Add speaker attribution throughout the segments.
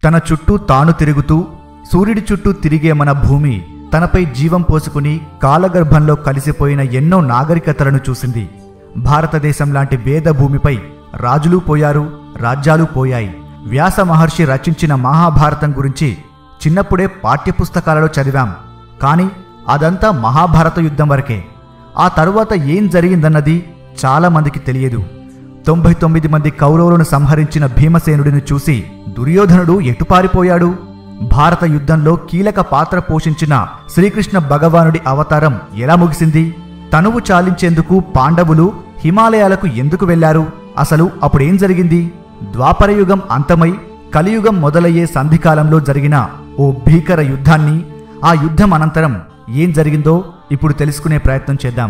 Speaker 1: తన చుట్టూ తాను తిరుగుతూ సూర్యుడి చుట్టూ తిరిగే మన భూమి తనపై జీవం పోసుకుని కాలగర్భంలో కలిసిపోయిన ఎన్నో నాగరికతలను చూసింది భారతదేశం లాంటి వేద భూమిపై రాజులు పోయారు రాజ్యాలు పోయాయి వ్యాస మహర్షి రచించిన మహాభారతం గురించి చిన్నప్పుడే పాఠ్యపుస్తకాలలో చదివాం కానీ అదంతా మహాభారత యుద్ధం వరకే ఆ తరువాత ఏం జరిగిందన్నది చాలా మందికి తెలియదు తొంభై తొమ్మిది మంది కౌరవులను సంహరించిన భీమసేనుడిని చూసి దుర్యోధనుడు ఎటుపారిపోయాడు భారత యుద్ధంలో కీలక పాత్ర పోషించిన శ్రీకృష్ణ భగవానుడి అవతారం ఎలా ముగిసింది తనువు చాలించేందుకు పాండవులు హిమాలయాలకు ఎందుకు వెళ్లారు అసలు అప్పుడేం జరిగింది ద్వాపరయుగం అంతమై కలియుగం మొదలయ్యే సంధికాలంలో జరిగిన ఓ భీకర యుద్ధాన్ని ఆ యుద్ధం అనంతరం ఏం జరిగిందో ఇప్పుడు తెలుసుకునే ప్రయత్నం చేద్దాం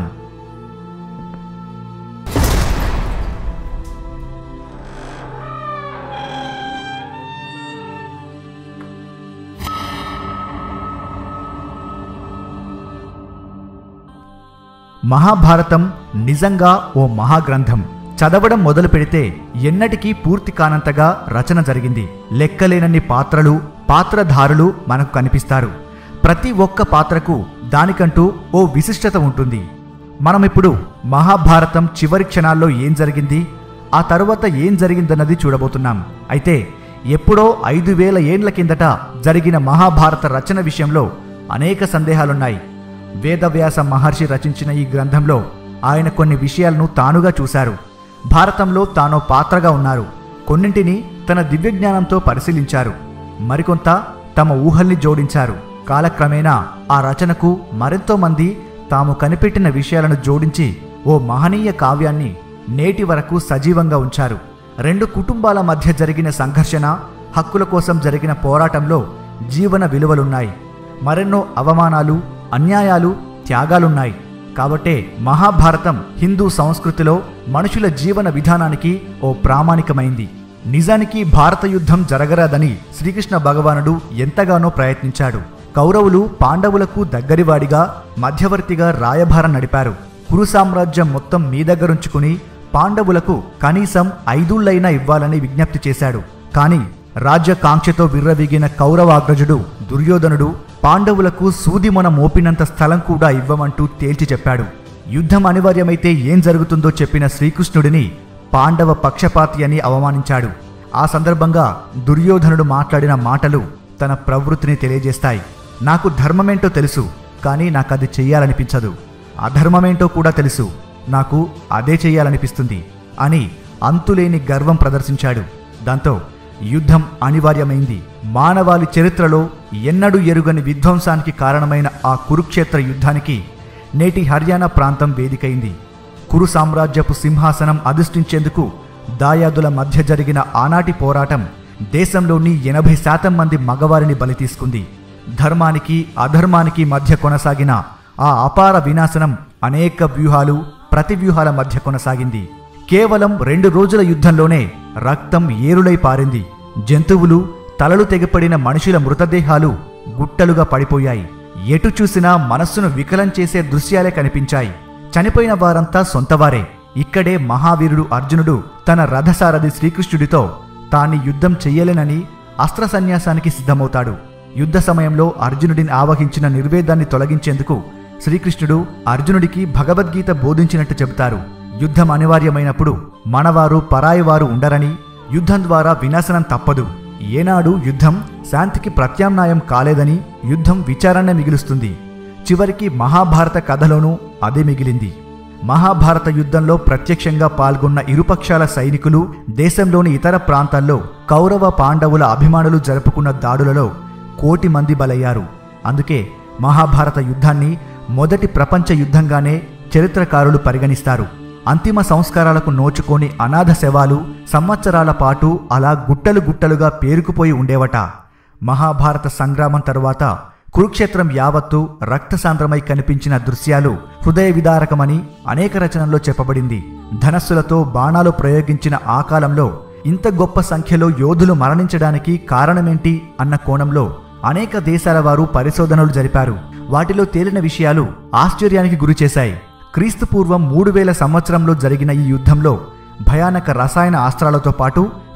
Speaker 1: మహాభారతం నిజంగా ఓ మహాగ్రంథం చదవడం మొదలు పెడితే ఎన్నటికీ పూర్తి కానంతగా రచన జరిగింది లెక్కలేనన్ని పాత్రలు పాత్రధారులు మనకు కనిపిస్తారు ప్రతి ఒక్క పాత్రకు దానికంటూ ఓ విశిష్టత ఉంటుంది మనమిప్పుడు మహాభారతం చివరి క్షణాల్లో ఏం జరిగింది ఆ తరువాత ఏం జరిగిందన్నది చూడబోతున్నాం అయితే ఎప్పుడో ఐదు వేల ఏండ్ల కిందట జరిగిన మహాభారత రచన విషయంలో అనేక సందేహాలున్నాయి వేదవ్యాస మహర్షి రచించిన ఈ గ్రంథంలో ఆయన కొన్ని విషయాలను తానుగా చూశారు భారతంలో తానో పాత్రగా ఉన్నారు కొన్నింటిని తన దివ్యజ్ఞానంతో పరిశీలించారు మరికొంత తమ ఊహల్ని జోడించారు కాలక్రమేణా ఆ రచనకు మరెంతో మంది తాము కనిపెట్టిన విషయాలను జోడించి ఓ మహనీయ కావ్యాన్ని నేటి వరకు సజీవంగా ఉంచారు రెండు కుటుంబాల మధ్య జరిగిన సంఘర్షణ హక్కుల కోసం జరిగిన పోరాటంలో జీవన విలువలున్నాయి మరెన్నో అవమానాలు అన్యాయాలు త్యాగాలున్నాయి కాబట్టే మహాభారతం హిందూ సంస్కృతిలో మనుషుల జీవన విధానానికి ఓ ప్రామాణికమైంది నిజానికి భారత యుద్ధం జరగరాదని శ్రీకృష్ణ భగవానుడు ఎంతగానో ప్రయత్నించాడు కౌరవులు పాండవులకు దగ్గరివాడిగా మధ్యవర్తిగా రాయభారం నడిపారు కురు సామ్రాజ్యం మొత్తం మీ దగ్గరుంచుకుని పాండవులకు కనీసం ఐదుళ్లైనా ఇవ్వాలని విజ్ఞప్తి చేశాడు కాని రాజ్యకాంక్షతో విర్రవీగిన కౌరవాగ్రజుడు దుర్యోధనుడు పాండవులకు సూదిమొన మోపినంత స్థలం కూడా ఇవ్వమంటూ తేల్చి చెప్పాడు యుద్ధం అనివార్యమైతే ఏం జరుగుతుందో చెప్పిన శ్రీకృష్ణుడిని పాండవ పక్షపాతి అని అవమానించాడు ఆ సందర్భంగా దుర్యోధనుడు మాట్లాడిన మాటలు తన ప్రవృత్తిని తెలియజేస్తాయి నాకు ధర్మమేంటో తెలుసు కానీ నాకది చెయ్యాలనిపించదు అధర్మమేంటో కూడా తెలుసు నాకు అదే చెయ్యాలనిపిస్తుంది అని అంతులేని గర్వం ప్రదర్శించాడు దాంతో యుద్ధం అనివార్యమైంది మానవాళి చరిత్రలో ఎన్నడూ ఎరుగని విధ్వంసానికి కారణమైన ఆ కురుక్షేత్ర యుద్ధానికి నేటి హర్యానా ప్రాంతం వేదికైంది కురు సామ్రాజ్యపు సింహాసనం అధిష్ఠించేందుకు దాయాదుల మధ్య జరిగిన ఆనాటి పోరాటం దేశంలోని ఎనభై శాతం మంది మగవారిని బలి తీసుకుంది ధర్మానికి అధర్మానికి మధ్య కొనసాగిన ఆ అపార వినాశనం అనేక వ్యూహాలు ప్రతివ్యూహాల మధ్య కొనసాగింది కేవలం రెండు రోజుల యుద్ధంలోనే రక్తం ఏరులై పారింది జంతువులు తలలు తెగిపడిన మనుషుల మృతదేహాలు గుట్టలుగా పడిపోయాయి ఎటు చూసినా మనస్సును వికలం చేసే దృశ్యాలే కనిపించాయి చనిపోయిన వారంతా సొంతవారే ఇక్కడే మహావీరుడు అర్జునుడు తన రథసారథి శ్రీకృష్ణుడితో తాన్ని యుద్ధం చెయ్యలేనని అస్త్ర సన్యాసానికి సిద్ధమవుతాడు యుద్ధ సమయంలో అర్జునుడిని ఆవహించిన నిర్వేదాన్ని తొలగించేందుకు శ్రీకృష్ణుడు అర్జునుడికి భగవద్గీత బోధించినట్టు చెబుతారు యుద్ధం అనివార్యమైనప్పుడు మనవారు పరాయివారు ఉండరని యుద్ధం ద్వారా వినాశనం తప్పదు ఏనాడు యుద్ధం శాంతికి ప్రత్యామ్నాయం కాలేదని యుద్ధం విచారణ మిగులుస్తుంది చివరికి మహాభారత కథలోనూ అదే మిగిలింది మహాభారత యుద్ధంలో ప్రత్యక్షంగా పాల్గొన్న ఇరుపక్షాల సైనికులు దేశంలోని ఇతర ప్రాంతాల్లో కౌరవ పాండవుల అభిమానులు జరుపుకున్న దాడులలో కోటి మంది బలయ్యారు అందుకే మహాభారత యుద్ధాన్ని మొదటి ప్రపంచ యుద్ధంగానే చరిత్రకారులు పరిగణిస్తారు అంతిమ సంస్కారాలకు నోచుకోని అనాథ శవాలు సంవత్సరాల పాటు అలా గుట్టలు గుట్టలుగా పేరుకుపోయి ఉండేవట మహాభారత సంగ్రామం తరువాత కురుక్షేత్రం యావత్తు రక్తసాంద్రమై కనిపించిన దృశ్యాలు హృదయ విదారకమని అనేక రచనల్లో చెప్పబడింది ధనస్సులతో బాణాలు ప్రయోగించిన ఆ కాలంలో ఇంత గొప్ప సంఖ్యలో యోధులు మరణించడానికి కారణమేంటి అన్న కోణంలో అనేక దేశాల వారు పరిశోధనలు జరిపారు వాటిలో తేలిన విషయాలు ఆశ్చర్యానికి గురిచేశాయి క్రీస్తుపూర్వం మూడు వేల సంవత్సరంలో జరిగిన ఈ యుద్ధంలో భయానక రసాయన అస్త్రాలతో పాటు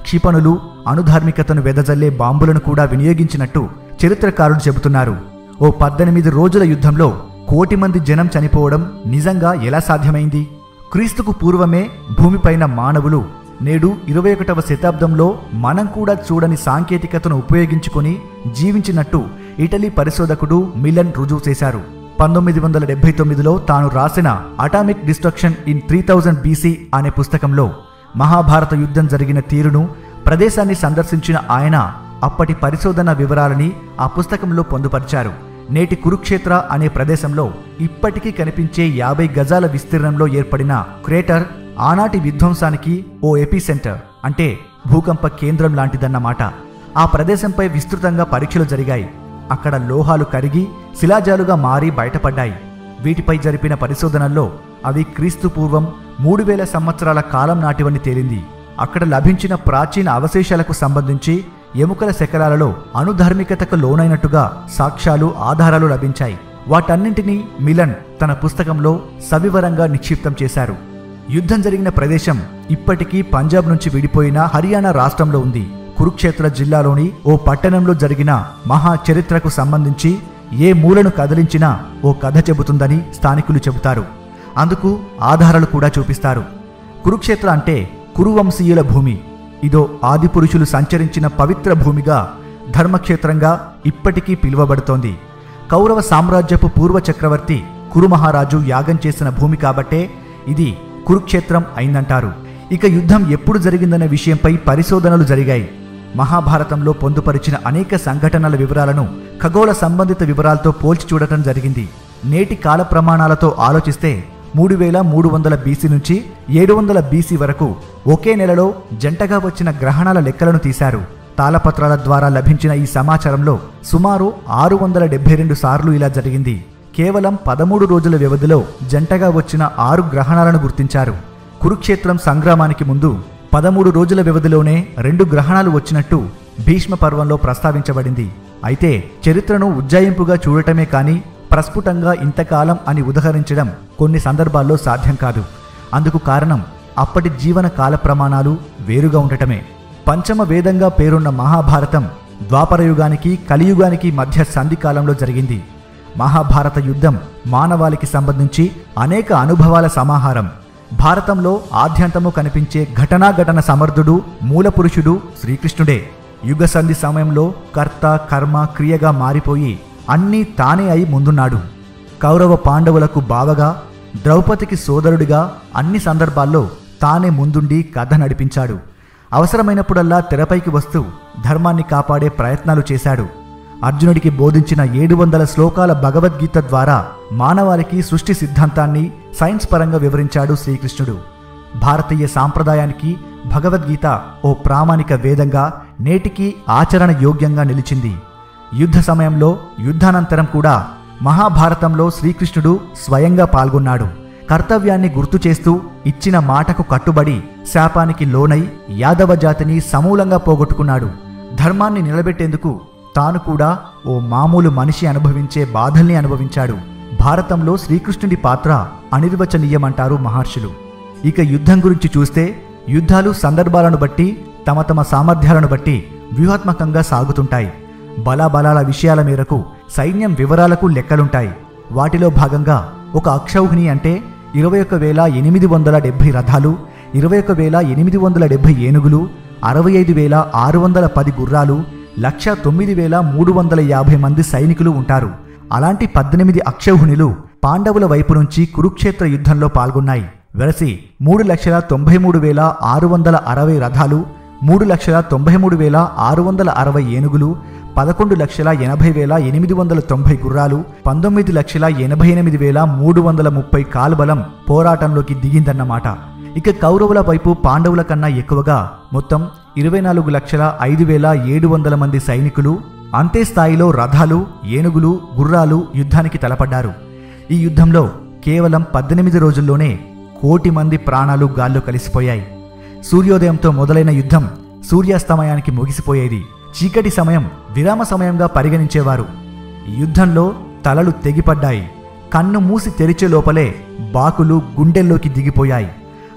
Speaker 1: క్షిపణులు అణుధార్మికతను వెదజల్లే బాంబులను కూడా వినియోగించినట్టు చరిత్రకారులు చెబుతున్నారు ఓ పద్దెనిమిది రోజుల యుద్ధంలో కోటి మంది జనం చనిపోవడం నిజంగా ఎలా సాధ్యమైంది క్రీస్తుకు పూర్వమే భూమిపైన మానవులు నేడు ఇరవై ఒకటవ శతాబ్దంలో మనం కూడా చూడని సాంకేతికతను ఉపయోగించుకొని జీవించినట్టు ఇటలీ పరిశోధకుడు మిలన్ రుజువు చేశారు పంతొమ్మిది వందల డెబ్బై తొమ్మిదిలో తాను రాసిన atomic destruction in three thousand BC అనే పుస్తకంలో మహాభారత యుద్ధం జరిగిన తీరును ప్రదేశాన్ని సందర్శించిన ఆయన అప్పటి పరిశోధన వివరాలని ఆ పుస్తకంలో పొందుపరిచారు నేటి కురుక్షేత్ర అనే ప్రదేశంలో ఇప్పటికీ కనిపించే యాభై గజాల విస్తీర్ణంలో ఏర్పడిన క్రేటర్ ఆనాటి విధ్వంసానికి ఓ ఎపిసెంటర్ అంటే భూకంప కేంద్రం లాంటిదన్నమాట ఆ ప్రదేశంపై విస్తృతంగా పరీక్షలు జరిగాయి అక్కడ లోహాలు కరిగి శిలాజాలుగా మారి బయటపడ్డాయి వీటిపై జరిపిన పరిశోధనల్లో అవి క్రీస్తు పూర్వం మూడు వేల సంవత్సరాల కాలం నాటివని తేలింది అక్కడ లభించిన ప్రాచీన అవశేషాలకు సంబంధించి ఎముకల శకలాలలో అణుధార్మికతకు లోనైనట్టుగా సాక్ష్యాలు ఆధారాలు లభించాయి వాటన్నింటినీ మిలన్ తన పుస్తకంలో సవివరంగా నిక్షిప్తం చేశారు యుద్ధం జరిగిన ప్రదేశం ఇప్పటికీ పంజాబ్ నుంచి విడిపోయిన హర్యానా రాష్ట్రంలో ఉంది కురుక్షేత్ర జిల్లాలోని ఓ పట్టణంలో జరిగిన మహా చరిత్రకు సంబంధించి ఏ మూలను కదిలించినా ఓ కథ చెబుతుందని స్థానికులు చెబుతారు అందుకు ఆధారాలు కూడా చూపిస్తారు కురుక్షేత్ర అంటే కురువంశీయుల భూమి ఇదో ఆదిపురుషులు సంచరించిన పవిత్ర భూమిగా ధర్మక్షేత్రంగా ఇప్పటికీ పిలువబడుతోంది కౌరవ సామ్రాజ్యపు పూర్వ చక్రవర్తి కురుమహారాజు యాగం చేసిన భూమి కాబట్టే ఇది కురుక్షేత్రం అయిందంటారు ఇక యుద్ధం ఎప్పుడు జరిగిందనే విషయంపై పరిశోధనలు జరిగాయి మహాభారతంలో పొందుపరిచిన అనేక సంఘటనల వివరాలను ఖగోళ సంబంధిత వివరాలతో పోల్చి చూడటం జరిగింది నేటి కాల ప్రమాణాలతో ఆలోచిస్తే మూడు వేల మూడు వందల బీసీ నుంచి ఏడు వందల బీసీ వరకు ఒకే నెలలో జంటగా వచ్చిన గ్రహణాల లెక్కలను తీశారు తాళపత్రాల ద్వారా లభించిన ఈ సమాచారంలో సుమారు ఆరు వందల డెబ్బై రెండు సార్లు ఇలా జరిగింది కేవలం పదమూడు రోజుల వ్యవధిలో జంటగా వచ్చిన ఆరు గ్రహణాలను గుర్తించారు కురుక్షేత్రం సంగ్రామానికి ముందు పదమూడు రోజుల వ్యవధిలోనే రెండు గ్రహణాలు వచ్చినట్టు భీష్మ పర్వంలో ప్రస్తావించబడింది అయితే చరిత్రను ఉజ్జాయింపుగా చూడటమే కాని ప్రస్ఫుటంగా ఇంతకాలం అని ఉదహరించడం కొన్ని సందర్భాల్లో సాధ్యం కాదు అందుకు కారణం అప్పటి జీవన కాల ప్రమాణాలు వేరుగా ఉండటమే పంచమ వేదంగా పేరున్న మహాభారతం ద్వాపరయుగానికి కలియుగానికి మధ్య సంధి కాలంలో జరిగింది మహాభారత యుద్ధం మానవాళికి సంబంధించి అనేక అనుభవాల సమాహారం భారతంలో ఆద్యంతము కనిపించే ఘటనాఘటన సమర్థుడు మూలపురుషుడు శ్రీకృష్ణుడే యుగ సంధి సమయంలో కర్త కర్మ క్రియగా మారిపోయి అన్నీ తానే అయి ముందున్నాడు కౌరవ పాండవులకు బావగా ద్రౌపదికి సోదరుడిగా అన్ని సందర్భాల్లో తానే ముందుండి కథ నడిపించాడు అవసరమైనప్పుడల్లా తెరపైకి వస్తూ ధర్మాన్ని కాపాడే ప్రయత్నాలు చేశాడు అర్జునుడికి బోధించిన ఏడు వందల శ్లోకాల భగవద్గీత ద్వారా మానవాళికి సృష్టి సిద్ధాంతాన్ని సైన్స్ పరంగా వివరించాడు శ్రీకృష్ణుడు భారతీయ సాంప్రదాయానికి భగవద్గీత ఓ ప్రామాణిక వేదంగా నేటికి ఆచరణ యోగ్యంగా నిలిచింది యుద్ధ సమయంలో యుద్ధానంతరం కూడా మహాభారతంలో శ్రీకృష్ణుడు స్వయంగా పాల్గొన్నాడు కర్తవ్యాన్ని గుర్తు చేస్తూ ఇచ్చిన మాటకు కట్టుబడి శాపానికి లోనై యాదవ జాతిని సమూలంగా పోగొట్టుకున్నాడు ధర్మాన్ని నిలబెట్టేందుకు తాను కూడా ఓ మామూలు మనిషి అనుభవించే బాధల్ని అనుభవించాడు భారతంలో శ్రీకృష్ణుడి పాత్ర అనిర్వచనీయమంటారు మహర్షులు ఇక యుద్ధం గురించి చూస్తే యుద్ధాలు సందర్భాలను బట్టి తమ తమ సామర్థ్యాలను బట్టి వ్యూహాత్మకంగా సాగుతుంటాయి బలాబలాల విషయాల మేరకు సైన్యం వివరాలకు లెక్కలుంటాయి వాటిలో భాగంగా ఒక అక్షౌహిణి అంటే ఇరవై ఒక వేల ఎనిమిది వందల డెబ్భై రథాలు ఇరవై ఒక వేల ఎనిమిది వందల డెబ్భై ఏనుగులు అరవై ఐదు వేల ఆరు వందల పది గుర్రాలు లక్ష తొమ్మిది వేల మూడు వందల యాభై మంది సైనికులు ఉంటారు అలాంటి పద్దెనిమిది అక్షౌహిణులు పాండవుల వైపు నుంచి కురుక్షేత్ర యుద్ధంలో పాల్గొన్నాయి వెరసి మూడు లక్షల తొంభై మూడు వేల ఆరు వందల అరవై రథాలు మూడు లక్షల తొంభై మూడు వేల ఆరు వందల అరవై ఏనుగులు పదకొండు లక్షల ఎనభై వేల ఎనిమిది వందల తొంభై గుర్రాలు పంతొమ్మిది లక్షల ఎనభై ఎనిమిది వేల మూడు వందల ముప్పై కాల్బలం పోరాటంలోకి దిగిందన్నమాట ఇక కౌరవుల వైపు పాండవుల కన్నా ఎక్కువగా మొత్తం ఇరవై నాలుగు లక్షల ఐదు వేల ఏడు వందల మంది సైనికులు అంతే స్థాయిలో రథాలు ఏనుగులు గుర్రాలు యుద్ధానికి తలపడ్డారు ఈ యుద్ధంలో కేవలం పద్దెనిమిది రోజుల్లోనే కోటి మంది ప్రాణాలు గాల్లో కలిసిపోయాయి సూర్యోదయంతో మొదలైన యుద్ధం సూర్యాస్తమయానికి ముగిసిపోయేది చీకటి సమయం విరామ సమయంగా పరిగణించేవారు యుద్ధంలో తలలు తెగిపడ్డాయి కన్ను మూసి తెరిచే లోపలే బాకులు గుండెల్లోకి దిగిపోయాయి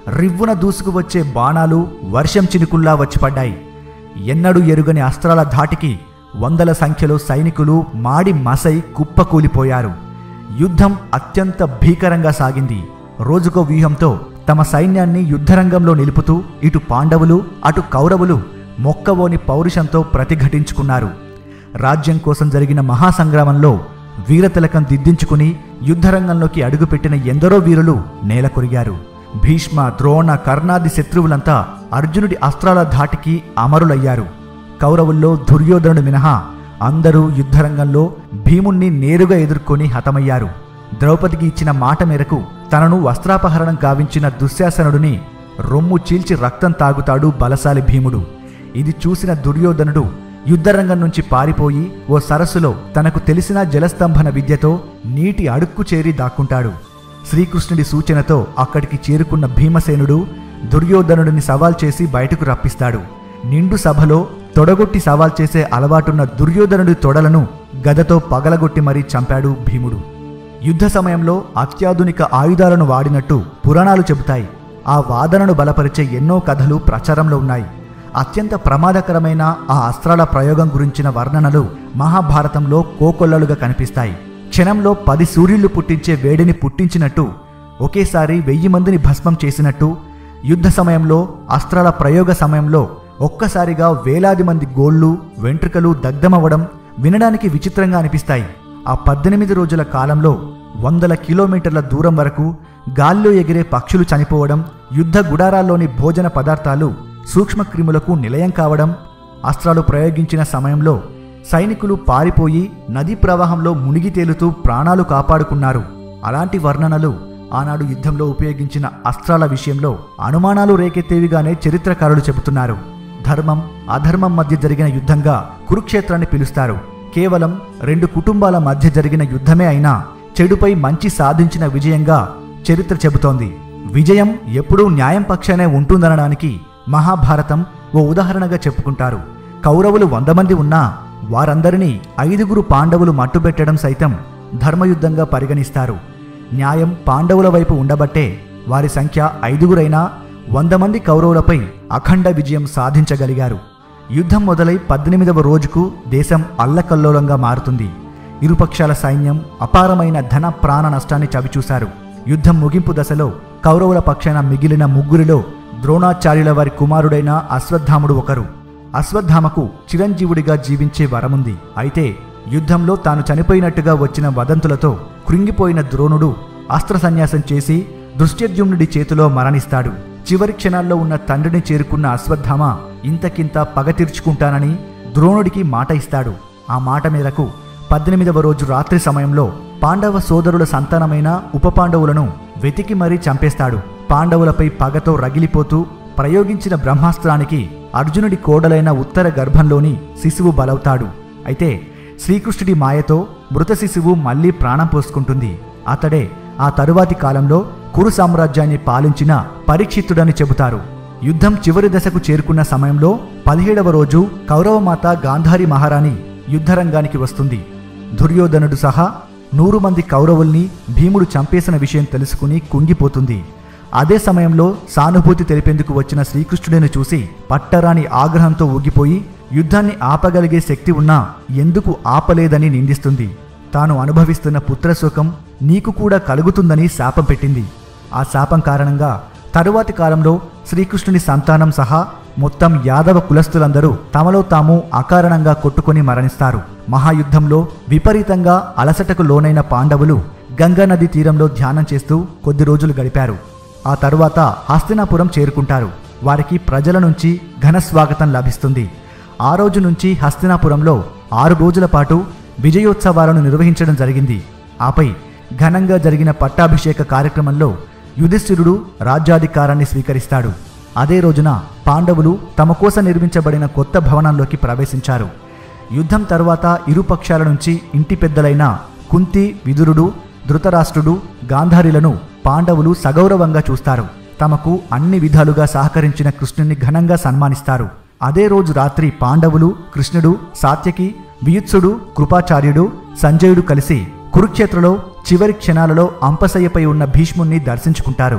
Speaker 1: రివ్వున దూసుకువచ్చే బాణాలు వర్షం చినుకుల్లా వచ్చి పడ్డాయి ఎన్నడూ ఎరుగని అస్త్రాల ధాటికి వందల సంఖ్యలో సైనికులు మాడి మసై కుప్పకూలిపోయారు యుద్ధం అత్యంత భీకరంగా సాగింది రోజుకో వ్యూహంతో తమ సైన్యాన్ని యుద్ధరంగంలో నిలుపుతూ ఇటు పాండవులు అటు కౌరవులు మొక్కవోని పౌరుషంతో ప్రతిఘటించుకున్నారు రాజ్యం కోసం జరిగిన మహాసంగ్రామంలో వీరతిలకం దిద్దించుకుని యుద్ధరంగంలోకి అడుగుపెట్టిన ఎందరో వీరులు నేల కొరిగారు భీష్మ ద్రోణ కర్ణాది శత్రువులంతా అర్జునుడి అస్త్రాల ధాటికి అమరులయ్యారు కౌరవుల్లో దుర్యోధనుడు మినహా అందరూ యుద్ధరంగంలో భీముణ్ణి నేరుగా ఎదుర్కొని హతమయ్యారు ద్రౌపదికి ఇచ్చిన మాట మేరకు తనను వస్త్రాపహరణం కావించిన దుశ్శాసనుడిని రొమ్ము చీల్చి రక్తం తాగుతాడు బలశాలి భీముడు ఇది చూసిన దుర్యోధనుడు యుద్ధరంగం నుంచి పారిపోయి ఓ సరస్సులో తనకు తెలిసిన జలస్తంభన విద్యతో నీటి అడుక్కు చేరి దాక్కుంటాడు శ్రీకృష్ణుడి సూచనతో అక్కడికి చేరుకున్న భీమసేనుడు దుర్యోధనుడిని సవాల్ చేసి బయటకు రప్పిస్తాడు నిండు సభలో తొడగొట్టి సవాల్ చేసే అలవాటున్న దుర్యోధనుడి తొడలను గదతో పగలగొట్టి మరీ చంపాడు భీముడు యుద్ధ సమయంలో అత్యాధునిక ఆయుధాలను వాడినట్టు పురాణాలు చెబుతాయి ఆ వాదనను బలపరిచే ఎన్నో కథలు ప్రచారంలో ఉన్నాయి అత్యంత ప్రమాదకరమైన ఆ అస్త్రాల ప్రయోగం గురించిన వర్ణనలు మహాభారతంలో కోకొల్లలుగా కనిపిస్తాయి క్షణంలో పది సూర్యుళ్ళు పుట్టించే వేడిని పుట్టించినట్టు ఒకేసారి వెయ్యి మందిని భస్మం చేసినట్టు యుద్ధ సమయంలో అస్త్రాల ప్రయోగ సమయంలో ఒక్కసారిగా వేలాది మంది గోళ్ళు వెంట్రుకలు దగ్ధమవ్వడం వినడానికి విచిత్రంగా అనిపిస్తాయి ఆ పద్దెనిమిది రోజుల కాలంలో వందల కిలోమీటర్ల దూరం వరకు గాల్లో ఎగిరే పక్షులు చనిపోవడం యుద్ధ గుడారాల్లోని భోజన పదార్థాలు సూక్ష్మక్రిములకు నిలయం కావడం అస్త్రాలు ప్రయోగించిన సమయంలో సైనికులు పారిపోయి నదీ ప్రవాహంలో మునిగి తేలుతూ ప్రాణాలు కాపాడుకున్నారు అలాంటి వర్ణనలు ఆనాడు యుద్ధంలో ఉపయోగించిన అస్త్రాల విషయంలో అనుమానాలు రేకెత్తేవిగానే చరిత్రకారులు చెబుతున్నారు ధర్మం అధర్మం మధ్య జరిగిన యుద్ధంగా కురుక్షేత్రాన్ని పిలుస్తారు కేవలం రెండు కుటుంబాల మధ్య జరిగిన యుద్ధమే అయినా చెడుపై మంచి సాధించిన విజయంగా చరిత్ర చెబుతోంది విజయం ఎప్పుడూ న్యాయం పక్షానే ఉంటుందనడానికి మహాభారతం ఓ ఉదాహరణగా చెప్పుకుంటారు కౌరవులు వంద మంది ఉన్నా వారందరినీ ఐదుగురు పాండవులు మట్టుబెట్టడం సైతం ధర్మయుద్ధంగా పరిగణిస్తారు న్యాయం పాండవుల వైపు ఉండబట్టే వారి సంఖ్య ఐదుగురైనా వంద మంది కౌరవులపై అఖండ విజయం సాధించగలిగారు యుద్ధం మొదలై పద్దెనిమిదవ రోజుకు దేశం అల్లకల్లోలంగా మారుతుంది ఇరుపక్షాల సైన్యం అపారమైన ధన ప్రాణ నష్టాన్ని చవిచూశారు యుద్ధం ముగింపు దశలో కౌరవుల పక్షాన మిగిలిన ముగ్గురిలో ద్రోణాచార్యుల వారి కుమారుడైన అశ్వత్థాముడు ఒకరు అశ్వత్థామకు చిరంజీవుడిగా జీవించే వరముంది అయితే యుద్ధంలో తాను చనిపోయినట్టుగా వచ్చిన వదంతులతో కృంగిపోయిన ద్రోణుడు అస్త్ర సన్యాసం చేసి దృష్ట్యద్యుమ్నుడి చేతిలో మరణిస్తాడు చివరి క్షణాల్లో ఉన్న తండ్రిని చేరుకున్న అశ్వత్థామ ఇంతకింత పగ తీర్చుకుంటానని ద్రోణుడికి మాట ఇస్తాడు ఆ మాట మేరకు పద్దెనిమిదవ రోజు రాత్రి సమయంలో పాండవ సోదరుల సంతానమైన ఉపపాండవులను వెతికి మరీ చంపేస్తాడు పాండవులపై పగతో రగిలిపోతూ ప్రయోగించిన బ్రహ్మాస్త్రానికి అర్జునుడి కోడలైన ఉత్తర గర్భంలోని శిశువు బలవుతాడు అయితే శ్రీకృష్ణుడి మాయతో మృత శిశువు మళ్ళీ ప్రాణం పోసుకుంటుంది అతడే ఆ తరువాతి కాలంలో కురు సామ్రాజ్యాన్ని పాలించిన పరీక్షితుడని చెబుతారు యుద్ధం చివరి దశకు చేరుకున్న సమయంలో పదిహేడవ రోజు కౌరవమాత గాంధారి మహారాణి యుద్ధరంగానికి వస్తుంది దుర్యోధనుడు సహా నూరు మంది కౌరవుల్ని భీముడు చంపేసిన విషయం తెలుసుకుని కుంగిపోతుంది అదే సమయంలో సానుభూతి తెలిపేందుకు వచ్చిన శ్రీకృష్ణుడిని చూసి పట్టరాని ఆగ్రహంతో ఊగిపోయి యుద్ధాన్ని ఆపగలిగే శక్తి ఉన్నా ఎందుకు ఆపలేదని నిందిస్తుంది తాను అనుభవిస్తున్న పుత్రశోకం నీకు కూడా కలుగుతుందని శాపం పెట్టింది ఆ శాపం కారణంగా తరువాతి కాలంలో శ్రీకృష్ణుని సంతానం సహా మొత్తం యాదవ కులస్తులందరూ తమలో తాము అకారణంగా కొట్టుకొని మరణిస్తారు మహాయుద్ధంలో విపరీతంగా అలసటకు లోనైన పాండవులు గంగా నది తీరంలో ధ్యానం చేస్తూ కొద్ది రోజులు గడిపారు ఆ తరువాత హస్తినాపురం చేరుకుంటారు వారికి ప్రజల నుంచి ఘన స్వాగతం లభిస్తుంది ఆ రోజు నుంచి హస్తినాపురంలో ఆరు రోజుల పాటు విజయోత్సవాలను నిర్వహించడం జరిగింది ఆపై ఘనంగా జరిగిన పట్టాభిషేక కార్యక్రమంలో యుధిష్ఠిరుడు రాజ్యాధికారాన్ని స్వీకరిస్తాడు అదే రోజున పాండవులు తమ కోసం నిర్మించబడిన కొత్త భవనంలోకి ప్రవేశించారు యుద్ధం తర్వాత ఇరు పక్షాల నుంచి ఇంటి పెద్దలైన కుంతి విదురుడు ధృతరాష్ట్రుడు గాంధారిలను పాండవులు సగౌరవంగా చూస్తారు తమకు అన్ని విధాలుగా సహకరించిన కృష్ణుని ఘనంగా సన్మానిస్తారు అదే రోజు రాత్రి పాండవులు కృష్ణుడు సాత్యకి వియుత్సుడు కృపాచార్యుడు సంజయుడు కలిసి కురుక్షేత్రలో చివరి క్షణాలలో అంపశయ్యపై ఉన్న భీష్ముణ్ణి దర్శించుకుంటారు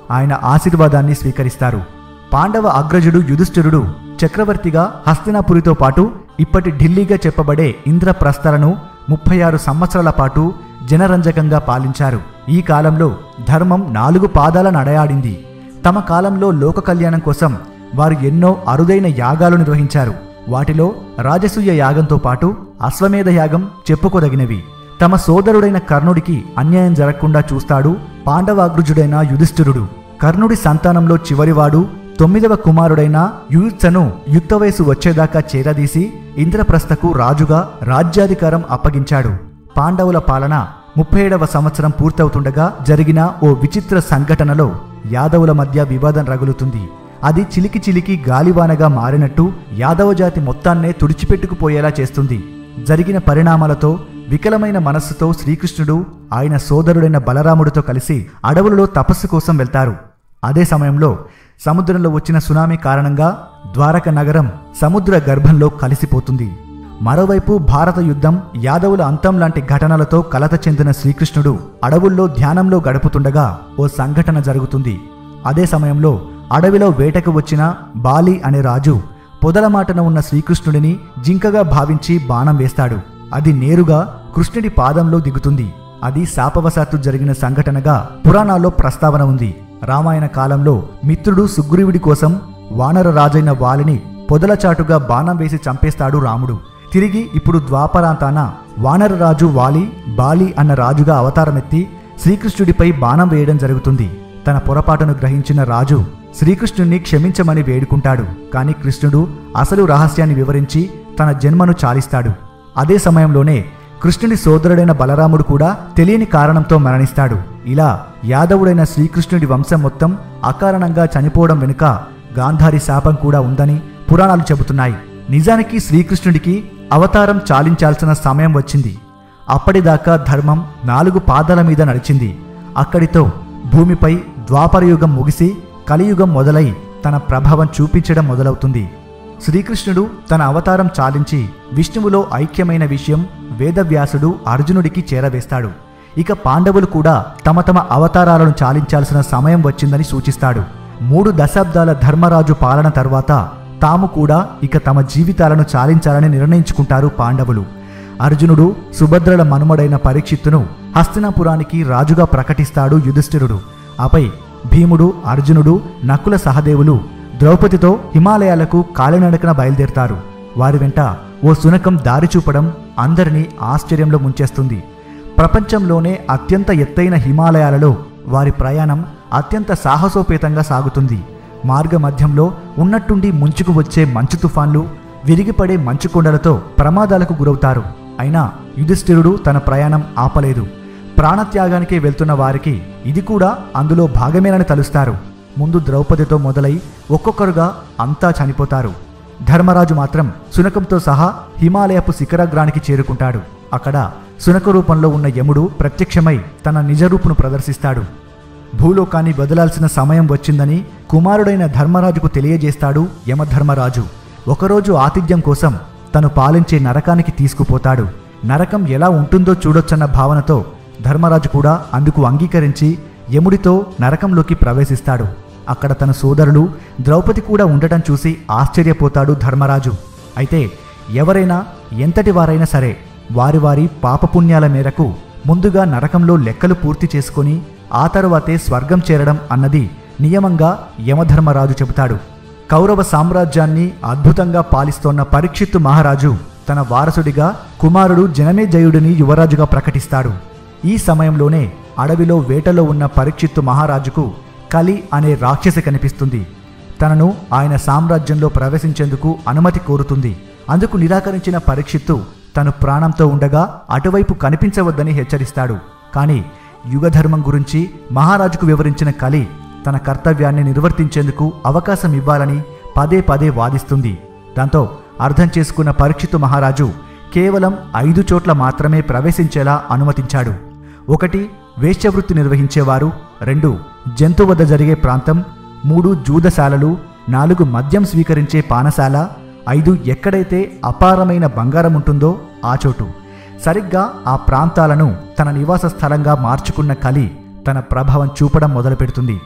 Speaker 1: ఆయన ఆశీర్వాదాన్ని స్వీకరిస్తారు పాండవ అగ్రజుడు యుధిష్ఠిరుడు చక్రవర్తిగా హస్తినాపురితో పాటు ఇప్పటి ఢిల్లీగా చెప్పబడే ఇంద్రప్రస్థలను ముప్పై ఆరు సంవత్సరాల పాటు జనరంజకంగా పాలించారు ఈ కాలంలో ధర్మం నాలుగు పాదాల నడయాడింది తమ కాలంలో లోక కళ్యాణం కోసం వారు ఎన్నో అరుదైన యాగాలు నిర్వహించారు వాటిలో రాజసూయ యాగంతో పాటు అశ్వమేధ యాగం చెప్పుకోదగినవి తమ సోదరుడైన కర్ణుడికి అన్యాయం జరగకుండా చూస్తాడు పాండవాగ్రుజుడైన యుధిష్ఠిరుడు కర్ణుడి సంతానంలో చివరివాడు తొమ్మిదవ కుమారుడైన యుయుత్సను యుక్త వయసు వచ్చేదాకా చేరదీసి ఇంద్రప్రస్థకు రాజుగా రాజ్యాధికారం అప్పగించాడు పాండవుల పాలన ముప్పై ఏడవ సంవత్సరం పూర్తవుతుండగా జరిగిన ఓ విచిత్ర సంఘటనలో యాదవుల మధ్య వివాదం రగులుతుంది అది చిలికి చిలికి గాలివానగా మారినట్టు యాదవ జాతి మొత్తాన్నే తుడిచిపెట్టుకుపోయేలా చేస్తుంది జరిగిన పరిణామాలతో వికలమైన మనస్సుతో శ్రీకృష్ణుడు ఆయన సోదరుడైన బలరాముడితో కలిసి అడవులలో తపస్సు కోసం వెళ్తారు అదే సమయంలో సముద్రంలో వచ్చిన సునామీ కారణంగా ద్వారక నగరం సముద్ర గర్భంలో కలిసిపోతుంది మరోవైపు భారత యుద్ధం యాదవుల అంతం లాంటి ఘటనలతో కలత చెందిన శ్రీకృష్ణుడు అడవుల్లో ధ్యానంలో గడుపుతుండగా ఓ సంఘటన జరుగుతుంది అదే సమయంలో అడవిలో వేటకు వచ్చిన బాలి అనే రాజు పొదలమాటన ఉన్న శ్రీకృష్ణుడిని జింకగా భావించి బాణం వేస్తాడు అది నేరుగా కృష్ణుడి పాదంలో దిగుతుంది అది శాపవశాత్తు జరిగిన సంఘటనగా పురాణాల్లో ప్రస్తావన ఉంది రామాయణ కాలంలో మిత్రుడు సుగ్రీవుడి కోసం వానర రాజైన వాలిని పొదలచాటుగా బాణం వేసి చంపేస్తాడు రాముడు తిరిగి ఇప్పుడు ద్వాపరాంతాన వానరరాజు వాలి బాలి అన్న రాజుగా అవతారమెత్తి శ్రీకృష్ణుడిపై బాణం వేయడం జరుగుతుంది తన పొరపాటును గ్రహించిన రాజు శ్రీకృష్ణుణ్ణి క్షమించమని వేడుకుంటాడు కానీ కృష్ణుడు అసలు రహస్యాన్ని వివరించి తన జన్మను చాలిస్తాడు అదే సమయంలోనే కృష్ణుడి సోదరుడైన బలరాముడు కూడా తెలియని కారణంతో మరణిస్తాడు ఇలా యాదవుడైన శ్రీకృష్ణుడి వంశం మొత్తం అకారణంగా చనిపోవడం వెనుక గాంధారి శాపం కూడా ఉందని పురాణాలు చెబుతున్నాయి నిజానికి శ్రీకృష్ణుడికి అవతారం చాలించాల్సిన సమయం వచ్చింది అప్పటిదాకా ధర్మం నాలుగు పాదాల మీద నడిచింది అక్కడితో భూమిపై ద్వాపరయుగం ముగిసి కలియుగం మొదలై తన ప్రభావం చూపించడం మొదలవుతుంది శ్రీకృష్ణుడు తన అవతారం చాలించి విష్ణువులో ఐక్యమైన విషయం వేదవ్యాసుడు అర్జునుడికి చేరవేస్తాడు ఇక పాండవులు కూడా తమ తమ అవతారాలను చాలించాల్సిన సమయం వచ్చిందని సూచిస్తాడు మూడు దశాబ్దాల ధర్మరాజు పాలన తర్వాత తాము కూడా ఇక తమ జీవితాలను చాలించాలని నిర్ణయించుకుంటారు పాండవులు అర్జునుడు సుభద్రల మనుమడైన పరీక్షిత్తును హస్తినాపురానికి రాజుగా ప్రకటిస్తాడు యుధిష్ఠిరుడు ఆపై భీముడు అర్జునుడు నకుల సహదేవులు ద్రౌపదితో హిమాలయాలకు కాలినడకన బయలుదేరతారు వారి వెంట ఓ శునకం దారి చూపడం అందరినీ ఆశ్చర్యంలో ముంచేస్తుంది ప్రపంచంలోనే అత్యంత ఎత్తైన హిమాలయాలలో వారి ప్రయాణం అత్యంత సాహసోపేతంగా సాగుతుంది మార్గ మధ్యంలో ఉన్నట్టుండి ముంచుకు వచ్చే మంచు తుఫాన్లు విరిగిపడే మంచు కొండలతో ప్రమాదాలకు గురవుతారు అయినా యుధిష్ఠిరుడు తన ప్రయాణం ఆపలేదు ప్రాణత్యాగానికే వెళ్తున్న వారికి ఇది కూడా అందులో భాగమేనని తలుస్తారు ముందు ద్రౌపదితో మొదలై ఒక్కొక్కరుగా అంతా చనిపోతారు ధర్మరాజు మాత్రం శునకంతో సహా హిమాలయపు శిఖరాగ్రానికి చేరుకుంటాడు అక్కడ శునక రూపంలో ఉన్న యముడు ప్రత్యక్షమై తన నిజరూపును ప్రదర్శిస్తాడు భూలోకాన్ని వదలాల్సిన సమయం వచ్చిందని కుమారుడైన ధర్మరాజుకు తెలియజేస్తాడు యమధర్మరాజు ఒకరోజు ఆతిథ్యం కోసం తను పాలించే నరకానికి తీసుకుపోతాడు నరకం ఎలా ఉంటుందో చూడొచ్చన్న భావనతో ధర్మరాజు కూడా అందుకు అంగీకరించి యముడితో నరకంలోకి ప్రవేశిస్తాడు అక్కడ తన సోదరులు ద్రౌపది కూడా ఉండటం చూసి ఆశ్చర్యపోతాడు ధర్మరాజు అయితే ఎవరైనా ఎంతటి వారైనా సరే వారి వారి పాపపుణ్యాల మేరకు ముందుగా నరకంలో లెక్కలు పూర్తి చేసుకొని ఆ తరువాతే స్వర్గం చేరడం అన్నది నియమంగా యమధర్మరాజు చెబుతాడు కౌరవ సామ్రాజ్యాన్ని అద్భుతంగా పాలిస్తోన్న పరీక్షిత్తు మహారాజు తన వారసుడిగా కుమారుడు జనమేజయుడిని యువరాజుగా ప్రకటిస్తాడు ఈ సమయంలోనే అడవిలో వేటలో ఉన్న పరీక్షిత్తు మహారాజుకు కలి అనే రాక్షసి కనిపిస్తుంది తనను ఆయన సామ్రాజ్యంలో ప్రవేశించేందుకు అనుమతి కోరుతుంది అందుకు నిరాకరించిన పరీక్షిత్తు తను ప్రాణంతో ఉండగా అటువైపు కనిపించవద్దని హెచ్చరిస్తాడు కానీ యుగధర్మం గురించి మహారాజుకు వివరించిన కలి తన కర్తవ్యాన్ని నిర్వర్తించేందుకు అవకాశం ఇవ్వాలని పదే పదే వాదిస్తుంది దాంతో అర్థం చేసుకున్న పరీక్షితు మహారాజు కేవలం ఐదు చోట్ల మాత్రమే ప్రవేశించేలా అనుమతించాడు ఒకటి వేశ్యవృత్తి నిర్వహించేవారు రెండు జంతు వద్ద జరిగే ప్రాంతం మూడు జూదశాలలు నాలుగు మద్యం స్వీకరించే పానశాల ఐదు ఎక్కడైతే అపారమైన బంగారం ఉంటుందో ఆ చోటు సరిగ్గా ఆ ప్రాంతాలను తన నివాస స్థలంగా మార్చుకున్న కలి తన ప్రభావం చూపడం మొదలుపెడుతుంది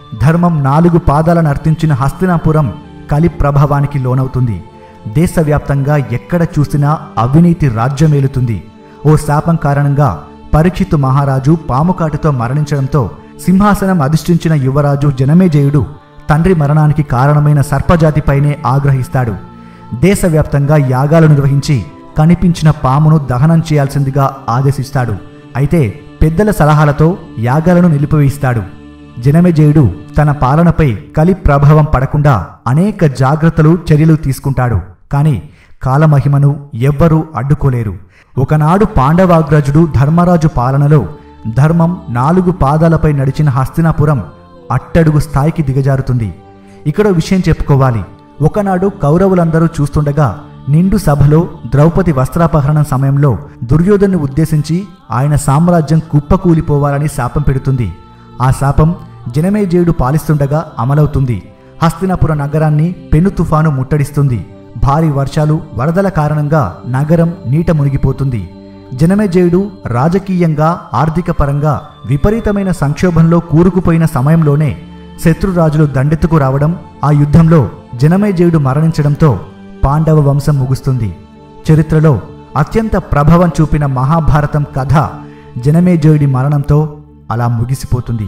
Speaker 1: ధర్మం నాలుగు పాదాలను అర్థించిన హస్తినాపురం కలి ప్రభావానికి లోనవుతుంది దేశవ్యాప్తంగా ఎక్కడ చూసినా అవినీతి రాజ్యమేలుతుంది ఓ శాపం కారణంగా పరీక్షితు మహారాజు పాముకాటుతో మరణించడంతో సింహాసనం అధిష్ఠించిన యువరాజు జనమేజయుడు తండ్రి మరణానికి కారణమైన సర్పజాతిపైనే ఆగ్రహిస్తాడు దేశవ్యాప్తంగా యాగాలు నిర్వహించి కనిపించిన పామును దహనం చేయాల్సిందిగా ఆదేశిస్తాడు అయితే పెద్దల సలహాలతో యాగాలను నిలిపివేయిస్తాడు జనమేజయుడు తన పాలనపై కలి ప్రభావం పడకుండా అనేక జాగ్రత్తలు చర్యలు తీసుకుంటాడు కానీ కాలమహిమను ఎవ్వరూ అడ్డుకోలేరు ఒకనాడు పాండవాగ్రజుడు ధర్మరాజు పాలనలో ధర్మం నాలుగు పాదాలపై నడిచిన హస్తినాపురం అట్టడుగు స్థాయికి దిగజారుతుంది ఇక్కడ విషయం చెప్పుకోవాలి ఒకనాడు కౌరవులందరూ చూస్తుండగా నిండు సభలో ద్రౌపది వస్త్రాపహరణం సమయంలో దుర్యోధను ఉద్దేశించి ఆయన సామ్రాజ్యం కుప్పకూలిపోవాలని శాపం పెడుతుంది ఆ శాపం జనమేజయుడు పాలిస్తుండగా అమలవుతుంది హస్తినాపుర నగరాన్ని పెను తుఫాను ముట్టడిస్తుంది భారీ వర్షాలు వరదల కారణంగా నగరం నీట మునిగిపోతుంది జనమేజయుడు రాజకీయంగా ఆర్థిక పరంగా విపరీతమైన సంక్షోభంలో కూరుకుపోయిన సమయంలోనే శత్రురాజులు దండెత్తుకు రావడం ఆ యుద్ధంలో జనమేజయుడు మరణించడంతో పాండవ వంశం ముగుస్తుంది చరిత్రలో అత్యంత ప్రభావం చూపిన మహాభారతం కథ జనమేజయుడి మరణంతో అలా ముగిసిపోతుంది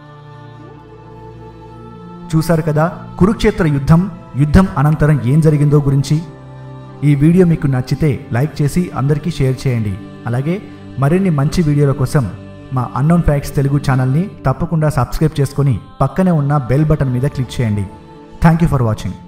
Speaker 1: చూశారు కదా కురుక్షేత్ర యుద్ధం యుద్ధం అనంతరం ఏం జరిగిందో గురించి ఈ వీడియో మీకు నచ్చితే లైక్ చేసి అందరికీ షేర్ చేయండి అలాగే మరిన్ని మంచి వీడియోల కోసం మా అన్నోన్ ఫ్యాక్ట్స్ తెలుగు ఛానల్ని తప్పకుండా సబ్స్క్రైబ్ చేసుకొని పక్కనే ఉన్న బెల్ బటన్ మీద క్లిక్ చేయండి థ్యాంక్ యూ ఫర్ వాచింగ్